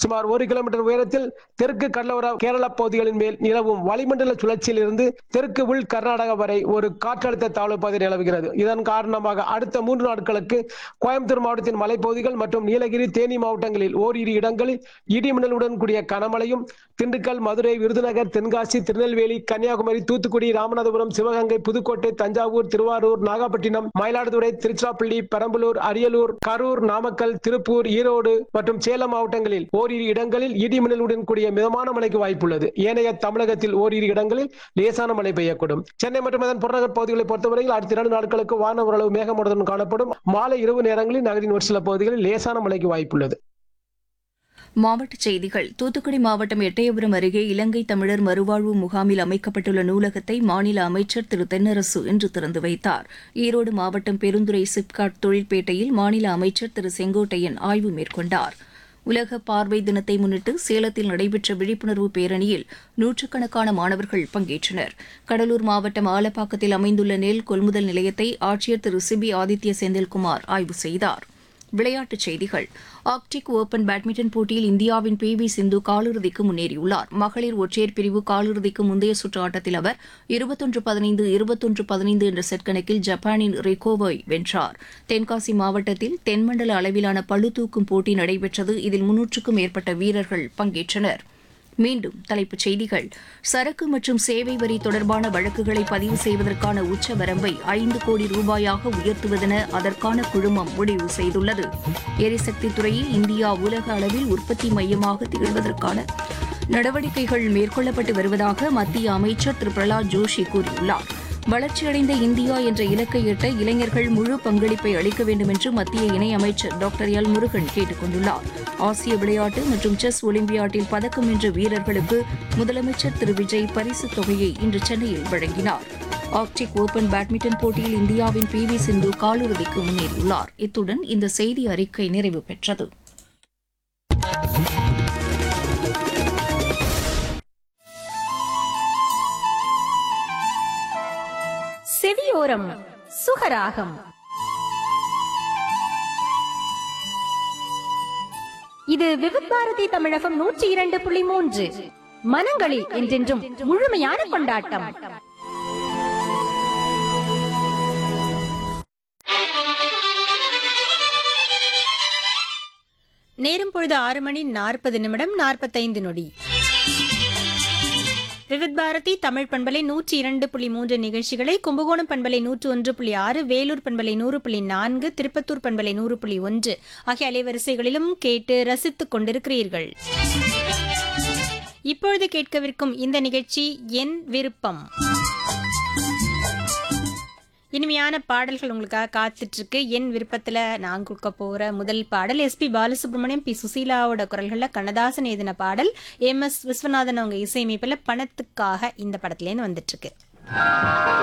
சுமார் ஒரு கிலோமீட்டர் உயரத்தில் தெற்கு கடலோர கேரள பகுதிகளின் மேல் நிலவும் வளிமண்டல சுழற்சியில் இருந்து தெற்கு உள் கர்நாடகா வரை ஒரு காற்றழுத்த தாழ்வு பகுதி நிலவுகிறது இதன் காரணமாக அடுத்த மூன்று நாட்களுக்கு கோயம்புத்தூர் மாவட்டத்தின் மலைப்பகுதிகள் மற்றும் நீலகிரி தேனி மாவட்டங்களில் ஓரிரு இடங்களில் இடிமின்னலுடன் கூடிய கனமழையும் திண்டுக்கல் மதுரை விருதுநகர் தென்காசி திருநெல்வேலி கன்னியாகுமரி தூத்துக்குடி ராமநாதபுரம் சிவகங்கை புதுக்கோட்டை தஞ்சாவூர் திருவாரூர் நாகப்பட்டினம் மயிலாடுதுறை திருச்சிராப்பள்ளி பெரம்பலூர் அரியலூர் கரூர் நாமக்கல் திருப்பூர் ஈரோடு மற்றும் சேலம் மாவட்டங்களில் ஓரிரு இடங்களில் இடிமின்னலுடன் கூடிய மிதமான மழைக்கு வாய்ப்புள்ளது ஏனைய தமிழகத்தில் ஓரிரு இடங்களில் லேசான மழை பெய்யக்கூடும் சென்னை மற்றும் அதன் புறநகர் பகுதிகளை பொறுத்தவரையில் அடுத்த இரண்டு நாட்களுக்கு வானம் ஓரளவு மேகமூட்டத்துடன் காணப்படும் மாலை இரவு நேரங்களில் நகரின் ஒரு சில பகுதிகளில் லேசான மழைக்கு வாய்ப்புள்ளது மாவட்டச் செய்திகள் தூத்துக்குடி மாவட்டம் எட்டயபுரம் அருகே இலங்கை தமிழர் மறுவாழ்வு முகாமில் அமைக்கப்பட்டுள்ள நூலகத்தை மாநில அமைச்சர் திரு தென்னரசு இன்று திறந்து வைத்தார் ஈரோடு மாவட்டம் பெருந்துறை சிப்காட் தொழிற்பேட்டையில் மாநில அமைச்சர் திரு செங்கோட்டையன் ஆய்வு மேற்கொண்டார் உலக பார்வை தினத்தை முன்னிட்டு சேலத்தில் நடைபெற்ற விழிப்புணர்வு பேரணியில் நூற்றுக்கணக்கான மாணவர்கள் பங்கேற்றனர் கடலூர் மாவட்டம் ஆலப்பாக்கத்தில் அமைந்துள்ள நெல் கொள்முதல் நிலையத்தை ஆட்சியர் திரு சிபி ஆதித்ய செந்தில்குமார் ஆய்வு செய்தார் விளையாட்டுச் செய்திகள் ஆர்க்டிக் ஓபன் பேட்மிண்டன் போட்டியில் இந்தியாவின் பி வி சிந்து காலிறுதிக்கு முன்னேறியுள்ளார் மகளிர் ஒற்றையர் பிரிவு காலிறுதிக்கு முந்தைய சுற்று ஆட்டத்தில் அவர் இருபத்தொன்று பதினைந்து இருபத்தொன்று பதினைந்து என்ற செட் கணக்கில் ஜப்பானின் ரிகோவை வென்றார் தென்காசி மாவட்டத்தில் தென்மண்டல அளவிலான பளுதூக்கும் போட்டி நடைபெற்றது இதில் முன்னூற்றுக்கும் மேற்பட்ட வீரர்கள் பங்கேற்றனர் மீண்டும் தலைப்புச் செய்திகள் சரக்கு மற்றும் சேவை வரி தொடர்பான வழக்குகளை பதிவு செய்வதற்கான உச்ச வரம்பை ஐந்து கோடி ரூபாயாக உயர்த்துவதென அதற்கான குழுமம் முடிவு செய்துள்ளது எரிசக்தி துறையில் இந்தியா உலக அளவில் உற்பத்தி மையமாக திகழ்வதற்கான நடவடிக்கைகள் மேற்கொள்ளப்பட்டு வருவதாக மத்திய அமைச்சர் திரு பிரகலாத் ஜோஷி கூறியுள்ளார் வளர்ச்சியடைந்த இந்தியா என்ற இலக்கை எட்ட இளைஞர்கள் முழு பங்களிப்பை அளிக்க வேண்டும் என்று மத்திய இணையமைச்சர் டாக்டர் எல் முருகன் கேட்டுக் கொண்டுள்ளார் ஆசிய விளையாட்டு மற்றும் செஸ் ஒலிம்பியாட்டில் பதக்கம் வென்ற வீரர்களுக்கு முதலமைச்சர் திரு விஜய் பரிசுத் தொகையை இன்று சென்னையில் வழங்கினார் ஆர்க்டிக் ஓபன் பேட்மிண்டன் போட்டியில் இந்தியாவின் பி வி சிந்து காலிறுதிக்கு முன்னேறியுள்ளார் இத்துடன் இந்த செய்தி அறிக்கை நிறைவு பெற்றது செவியோரம் சுகராகம் இது விவித் பாரதி தமிழகம் நூற்றி இரண்டு புள்ளி மூன்று மனங்களில் என்றென்றும் முழுமையான கொண்டாட்டம் நேரம் பொழுது ஆறு மணி நாற்பது நிமிடம் நாற்பத்தைந்து நொடி விவித் பாரதி தமிழ் பண்பலை நூற்றி இரண்டு புள்ளி மூன்று நிகழ்ச்சிகளை கும்பகோணம் பண்பலை நூற்று ஒன்று புள்ளி ஆறு வேலூர் பண்பலை நூறு புள்ளி நான்கு திருப்பத்தூர் பண்பலை நூறு புள்ளி ஒன்று ஆகிய அலைவரிசைகளிலும் கேட்டு ரசித்துக் கொண்டிருக்கிறீர்கள் இப்பொழுது கேட்கவிருக்கும் இந்த நிகழ்ச்சி என் விருப்பம் இனிமையான பாடல்கள் உங்களுக்காக காத்துட்டு இருக்கு என் விருப்பத்துல நான் கொடுக்க போற முதல் பாடல் எஸ்பி பாலசுப்ரமணியம் பி சுசீலாவோட குரல்கள்ல கண்ணதாசன் எழுதின பாடல் எம் எஸ் விஸ்வநாதன் அவங்க இசையமைப்புல பணத்துக்காக இந்த படத்துலேருந்து வந்துட்டு இருக்கு